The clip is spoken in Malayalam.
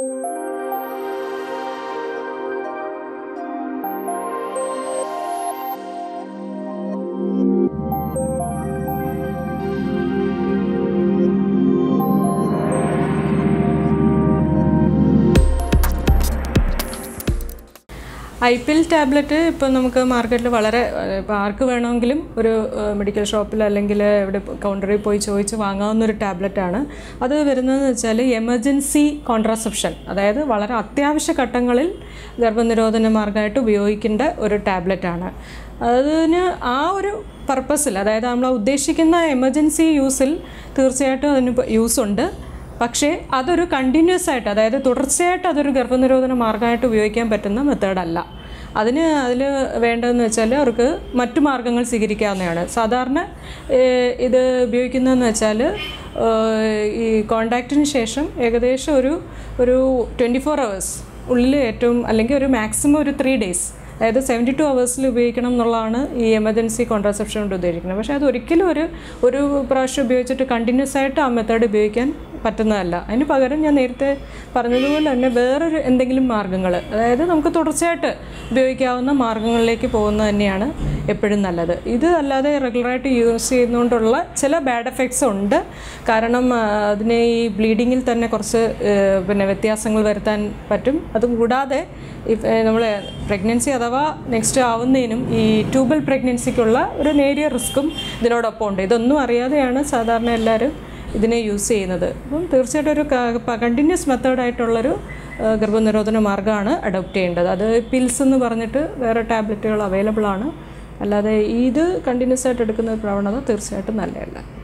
ഐ പി എൽ ടാബ്ലറ്റ് ഇപ്പോൾ നമുക്ക് മാർക്കറ്റിൽ വളരെ ഇപ്പോൾ ആർക്ക് വേണമെങ്കിലും ഒരു ഏഹ്, മെഡിക്കൽ ഷോപ്പിൽ അല്ലെങ്കിൽ എവിടെ കൗണ്ടറിൽ പോയി ചോദിച്ച് വാങ്ങാവുന്ന ഒരു ടാബ്ലറ്റാണ് അത് വരുന്നതെന്ന് വെച്ചാൽ എമർജൻസി കോൺട്രാസെപ്ഷൻ അതായത് വളരെ അത്യാവശ്യ ഘട്ടങ്ങളിൽ ഗർഭനിരോധന മാർഗമായിട്ട് ഉപയോഗിക്കേണ്ട ഒരു ടാബ്ലറ്റാണ് അതിന് ആ ഒരു പർപ്പസിൽ അതായത് നമ്മൾ ഉദ്ദേശിക്കുന്ന എമർജൻസി യൂസിൽ തീർച്ചയായിട്ടും അതിന് യൂസ് ഉണ്ട് പക്ഷേ അതൊരു കണ്ടിന്യൂസ് ആയിട്ട് അതായത് തുടർച്ചയായിട്ട് അതൊരു ഗർഭനിരോധന മാർഗമായിട്ട് ഉപയോഗിക്കാൻ പറ്റുന്ന മെത്തേഡല്ല അതിന് അതിൽ വേണ്ടതെന്ന് വെച്ചാൽ അവർക്ക് മറ്റു മാർഗങ്ങൾ സ്വീകരിക്കാവുന്നതാണ് സാധാരണ ഏഹ്, ഇത് ഉപയോഗിക്കുന്നതെന്ന് വെച്ചാൽ ഏഹ്, ഈ കോണ്ടാക്റ്റിന് ശേഷം ഏകദേശം ഒരു ഒരു ട്വൻറ്റി ഫോർ അവേഴ്സ് ഉള്ളിൽ ഏറ്റവും അല്ലെങ്കിൽ ഒരു മാക്സിമം ഒരു ത്രീ ഡേയ്സ് അതായത് സെവൻറ്റി ടു അവേഴ്സിൽ ഉപയോഗിക്കണം എന്നുള്ളതാണ് ഈ എമർജൻസി കോൺട്രാസെപ്ഷൻ കൊണ്ട് ഉദ്ദേശിക്കുന്നത് പക്ഷേ അത് ഒരിക്കലും ഒരു ഒരു പ്രാവശ്യം ഉപയോഗിച്ചിട്ട് കണ്ടിന്യൂസ് ആയിട്ട് ആ മെത്തേഡ് ഉപയോഗിക്കാൻ പറ്റുന്നതല്ല അതിന് പകരം ഞാൻ നേരത്തെ പറഞ്ഞതുപോലെ തന്നെ വേറൊരു എന്തെങ്കിലും മാർഗ്ഗങ്ങൾ അതായത് നമുക്ക് തുടർച്ചയായിട്ട് ഉപയോഗിക്കാവുന്ന മാർഗ്ഗങ്ങളിലേക്ക് പോകുന്നത് തന്നെയാണ് എപ്പോഴും നല്ലത് ഇത് അല്ലാതെ റെഗുലറായിട്ട് യൂസ് ചെയ്യുന്നതുകൊണ്ടുള്ള ചില ബാഡ് എഫക്ട്സ് ഉണ്ട് കാരണം ആ, അതിന് ഈ ബ്ലീഡിങ്ങിൽ തന്നെ കുറച്ച് ഏഹ്, പിന്നെ വ്യത്യാസങ്ങൾ വരുത്താൻ പറ്റും അതുകൂടാതെ നമ്മൾ പ്രഗ്നൻസി അഥവാ നെക്സ്റ്റ് ആവുന്നതിനും ഈ ട്യൂബൽ പ്രഗ്നൻസിക്കുള്ള ഒരു നേരിയ റിസ്ക്കും ഇതിനോടൊപ്പം ഉണ്ട് ഇതൊന്നും അറിയാതെയാണ് സാധാരണ എല്ലാവരും ഇതിനെ യൂസ് ചെയ്യുന്നത് അപ്പം തീർച്ചയായിട്ടും ഒരു കണ്ടിന്യൂസ് മെത്തേഡായിട്ടുള്ളൊരു ഗർഭനിരോധന മാർഗ്ഗമാണ് അഡോപ്റ്റ് ചെയ്യേണ്ടത് അത് പിൽസ് എന്ന് പറഞ്ഞിട്ട് വേറെ ടാബ്ലറ്റുകൾ അവൈലബിൾ ആണ് അല്ലാതെ ഇത് കണ്ടിന്യൂസ് ആയിട്ട് എടുക്കുന്ന ഒരു പ്രവണത തീർച്ചയായിട്ടും നല്ലതല്ല